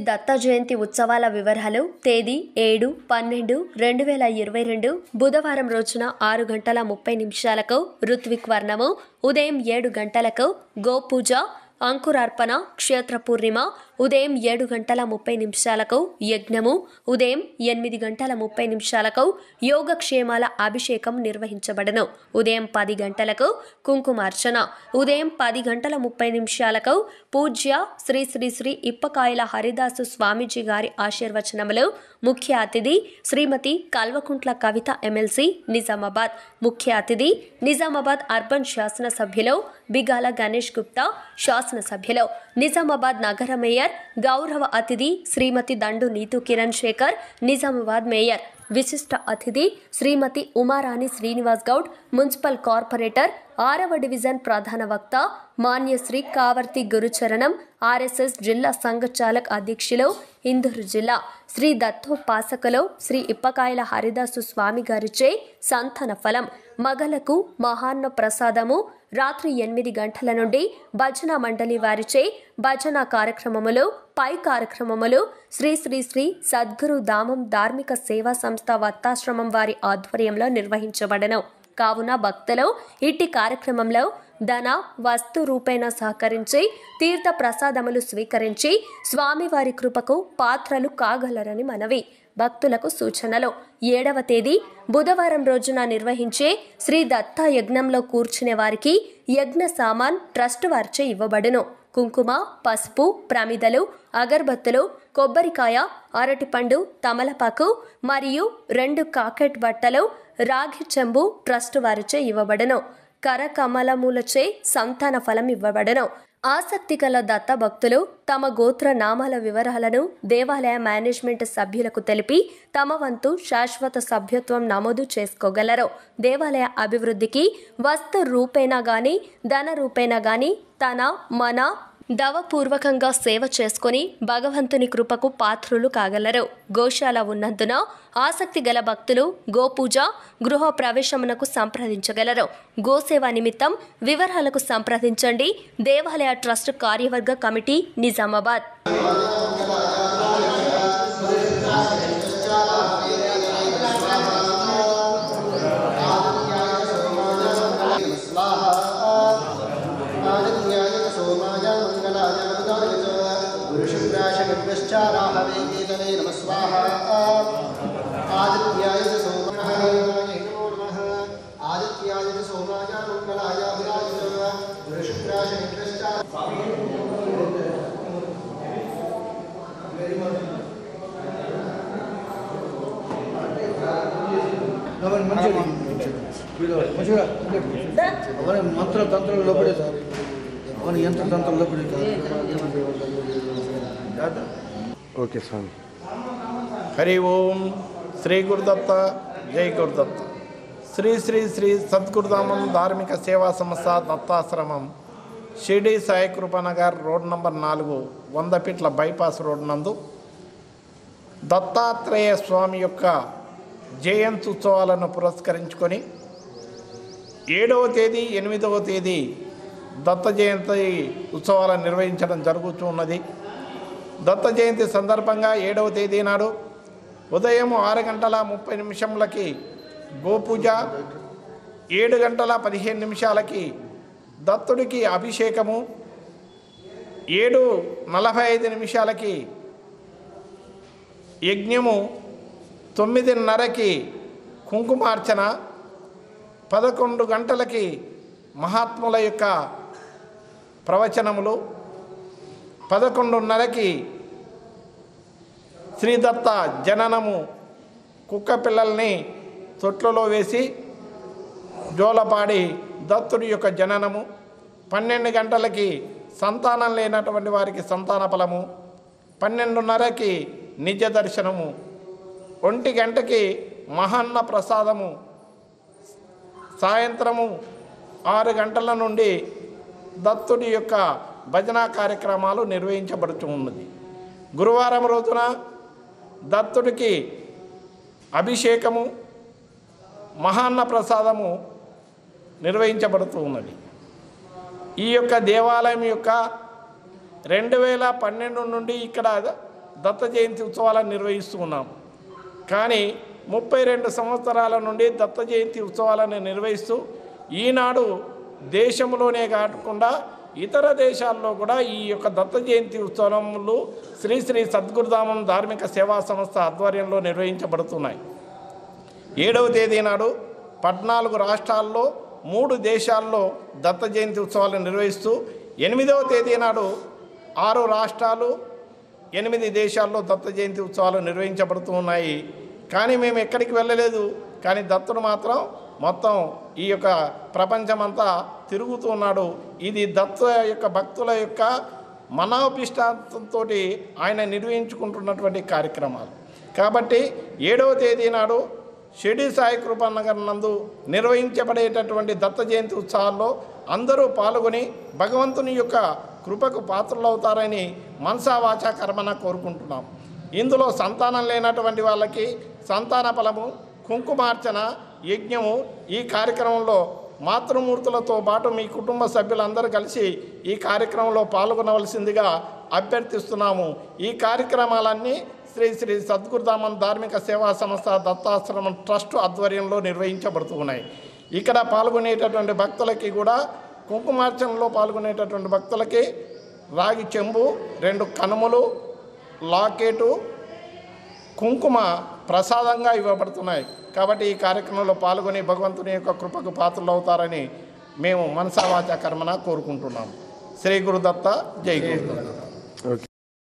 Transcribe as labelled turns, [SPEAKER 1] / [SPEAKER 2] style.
[SPEAKER 1] దత్త జయంతి ఉత్సవాల వివరాలు తేదీ ఏడు పన్నెండు రెండు వేల ఇరవై రెండు బుధవారం రోజున ఆరు గంటల ముప్పై నిమిషాలకు ఋత్విక్ వర్ణము ఉదయం ఏడు గంటలకు గోపూజ అంకురార్పణ క్షేత్ర పూర్ణిమ ఉదయం ఏడు గంటల ముప్పై నిమిషాలకు యజ్ఞము ఉదయం ఎనిమిది గంటల ముప్పై నిమిషాలకు యోగక్షేమాల అభిషేకం నిర్వహించబడను ఉదయం పది గంటలకు కుంకుమార్చన ఉదయం పది గంటల ముప్పై నిమిషాలకు పూజ్య శ్రీ శ్రీ శ్రీ ఇప్పకాయల హరిదాసు స్వామీజీ గారి ఆశీర్వచనములు ముఖ్య అతిథి శ్రీమతి కల్వకుంట్ల కవిత ఎమ్మెల్సీ నిజామాబాద్ ముఖ్య అతిథి నిజామాబాద్ అర్బన్ శాసనసభ్యులు బిగాల గణేష్ గుప్తా శాసనసభ్యులు నిజామాబాద్ నగర మేయర్ గౌరవ అతిథి శ్రీమతి దండు నీతు కిరణ్ శేఖర్ నిజామాబాద్ మేయర్ విశిష్ట అతిథి శ్రీమతి ఉమారాణి శ్రీనివాస్ గౌడ్ మున్సిపల్ కార్పొరేటర్ ఆరవ డివిజన్ ప్రధాన వక్త మాన్యశ్రీ కావర్తి గురుచరణం ఆర్ఎస్ఎస్ జిల్లా సంఘ చాలక్ అధ్యక్షులు ఇందూరు జిల్లా శ్రీ దత్తోపాసకలో శ్రీ ఇప్పకాయల హరిదాసు స్వామి గారిచే సంతాన ఫలం మగలకు మహాన్న ప్రసాదము రాత్రి ఎనిమిది గంటల నుండి భజన మండలి వారిచే భజన కార్యక్రమములు పై కార్యక్రమములు శ్రీ శ్రీ శ్రీ సద్గురు దామం ధార్మిక సేవా సంస్థ వత్తాశ్రమం వారి ఆధ్వర్యంలో నిర్వహించబడను కావున భక్తులు ఇట్టి కార్యక్రమంలో ధన వస్తు రూపేణ సహకరించి తీర్థ ప్రసాదములు స్వీకరించి స్వామివారి కృపకు పాత్రలు కాగలరని మనవి భక్తులకు సూచనలు ఏడవ తేదీ బుధవారం రోజున నిర్వహించే శ్రీ దత్త యజ్ఞంలో కూర్చునే వారికి యజ్ఞ సామాన్ ట్రస్ట్ వారిచే ఇవ్వబడును కుంకుమ పసుపు ప్రమిదలు అగర్బత్తులు కొబ్బరికాయ అరటిపండు తమలపాకు మరియు రెండు కాకెట్ బట్టలు రాగి చెంబు ట్రస్ట్ వారిచే ఇవ్వబడను కరకమలములచే సంతాన ఫలం ఇవ్వబడను ఆసక్తి గల దత్త భక్తులు తమ గోత్ర నామాల వివరాలను దేవాలయ మేనేజ్మెంట్ సభ్యులకు తెలిపి తమ వంతు శాశ్వత సభ్యత్వం నమోదు చేసుకోగలరు దేవాలయ అభివృద్ధికి వస్తు రూపేణా గాని ధన రూపేణా గాని తన మన దవపూర్వకంగా సేవ చేసుకుని భగవంతుని కృపకు పాత్రులు కాగలరు గోశాల ఉన్నందున ఆసక్తి గల భక్తులు గోపూజ గృహ ప్రవేశమునకు సంప్రదించగలరు గోసేవ నిమిత్తం వివరాలకు సంప్రదించండి దేవాలయ ట్రస్ట్ కార్యవర్గ కమిటీ నిజామాబాద్
[SPEAKER 2] आदित्याय च सोमाय मङ्गलाय मरुदाय च गुरुशुक्राशगभ्यश्चाराहवे केतवे नमः स्वाहा आदित्याय च सोमाय नमो नमः आदित्याय च सोमाय मङ्गलाय बुधाय च गुरुशुक्राशगभ्यश्चाराहवे
[SPEAKER 3] ಅವನು ಮಂಚೂರಿ ಮಂಚೂರ ಅವನ ಮಂತ್ರ ತಂತ್ರ ಲಪಡೆ ಸರ್ ಅವನ ಯಂತ್ರ ತಂತ್ರ ಲಪಡೆ
[SPEAKER 4] ఓకే స్వామి
[SPEAKER 5] హరి ఓం శ్రీ గురుదత్త జై గురుదత్త శ్రీ శ్రీ శ్రీ సద్గురుధామం ధార్మిక సేవా సంస్థ దత్తాశ్రమం షిర్డీ సాయి కృపానగర్ రోడ్ నంబర్ నాలుగు వంద ఫీట్ల బైపాస్ రోడ్ నందు దత్తాత్రేయ స్వామి యొక్క జయంతి ఉత్సవాలను పురస్కరించుకొని ఏడవ తేదీ ఎనిమిదవ తేదీ దత్త జయంతి ఉత్సవాలను నిర్వహించడం జరుగుతూ ఉన్నది దత్త జయంతి సందర్భంగా ఏడవ తేదీ నాడు ఉదయం ఆరు గంటల ముప్పై నిమిషములకి గోపూజ ఏడు గంటల పదిహేను నిమిషాలకి దత్తుడికి అభిషేకము ఏడు నలభై ఐదు నిమిషాలకి యజ్ఞము తొమ్మిదిన్నరకి కుంకుమార్చన పదకొండు గంటలకి మహాత్ముల యొక్క ప్రవచనములు పదకొండున్నరకి శ్రీదత్త జననము కుక్క పిల్లల్ని తొట్లలో వేసి జోలపాడి దత్తుడి యొక్క జననము పన్నెండు గంటలకి సంతానం లేనటువంటి వారికి సంతాన ఫలము పన్నెండున్నరకి నిజ దర్శనము ఒంటి గంటకి మహాన్న ప్రసాదము సాయంత్రము ఆరు గంటల నుండి దత్తుడి యొక్క భజన కార్యక్రమాలు నిర్వహించబడుతూ ఉన్నది గురువారం రోజున దత్తుడికి అభిషేకము మహాన్న ప్రసాదము నిర్వహించబడుతూ ఉన్నది ఈ యొక్క దేవాలయం యొక్క రెండు వేల పన్నెండు నుండి ఇక్కడ దత్త జయంతి ఉత్సవాలను నిర్వహిస్తూ ఉన్నాం కానీ ముప్పై రెండు సంవత్సరాల నుండి దత్త జయంతి ఉత్సవాలను నిర్వహిస్తూ ఈనాడు దేశంలోనే కాకుండా ఇతర దేశాల్లో కూడా ఈ యొక్క దత్త జయంతి ఉత్సవములు శ్రీ శ్రీ సద్గురుధామం ధార్మిక సేవా సంస్థ ఆధ్వర్యంలో నిర్వహించబడుతున్నాయి ఏడవ తేదీ నాడు పద్నాలుగు రాష్ట్రాల్లో మూడు దేశాల్లో దత్త జయంతి ఉత్సవాలు నిర్వహిస్తూ ఎనిమిదవ తేదీ నాడు ఆరు రాష్ట్రాలు ఎనిమిది దేశాల్లో దత్త జయంతి ఉత్సవాలు నిర్వహించబడుతూ ఉన్నాయి కానీ మేము ఎక్కడికి వెళ్ళలేదు కానీ దత్తుడు మాత్రం మొత్తం ఈ యొక్క ప్రపంచమంతా తిరుగుతూ ఉన్నాడు ఇది దత్త యొక్క భక్తుల యొక్క మనోభిష్టాంతంతో ఆయన నిర్వహించుకుంటున్నటువంటి కార్యక్రమాలు కాబట్టి ఏడవ తేదీ నాడు షిరిడి సాయి కృపానగర్ నందు నిర్వహించబడేటటువంటి దత్త జయంతి ఉత్సవాల్లో అందరూ పాల్గొని భగవంతుని యొక్క కృపకు పాత్రలవుతారని మనసా వాచా కర్మన కోరుకుంటున్నాం ఇందులో సంతానం లేనటువంటి వాళ్ళకి సంతాన ఫలము కుంకుమార్చన యజ్ఞము ఈ కార్యక్రమంలో మాతృమూర్తులతో పాటు మీ కుటుంబ సభ్యులందరూ కలిసి ఈ కార్యక్రమంలో పాల్గొనవలసిందిగా అభ్యర్థిస్తున్నాము ఈ కార్యక్రమాలన్నీ శ్రీ శ్రీ సద్గురుధామన్ ధార్మిక సేవా సంస్థ దత్తాశ్రమం ట్రస్ట్ ఆధ్వర్యంలో నిర్వహించబడుతూ ఉన్నాయి ఇక్కడ పాల్గొనేటటువంటి భక్తులకి కూడా కుంకుమార్చనలో పాల్గొనేటటువంటి భక్తులకి రాగి చెంబు రెండు కనుములు లాకెటు కుంకుమ ప్రసాదంగా ఇవ్వబడుతున్నాయి కాబట్టి ఈ కార్యక్రమంలో పాల్గొని భగవంతుని యొక్క కృపకు పాత్రలు అవుతారని మేము మనసావాచ కర్మన కోరుకుంటున్నాం శ్రీ గురుదత్త జై గురుదత్త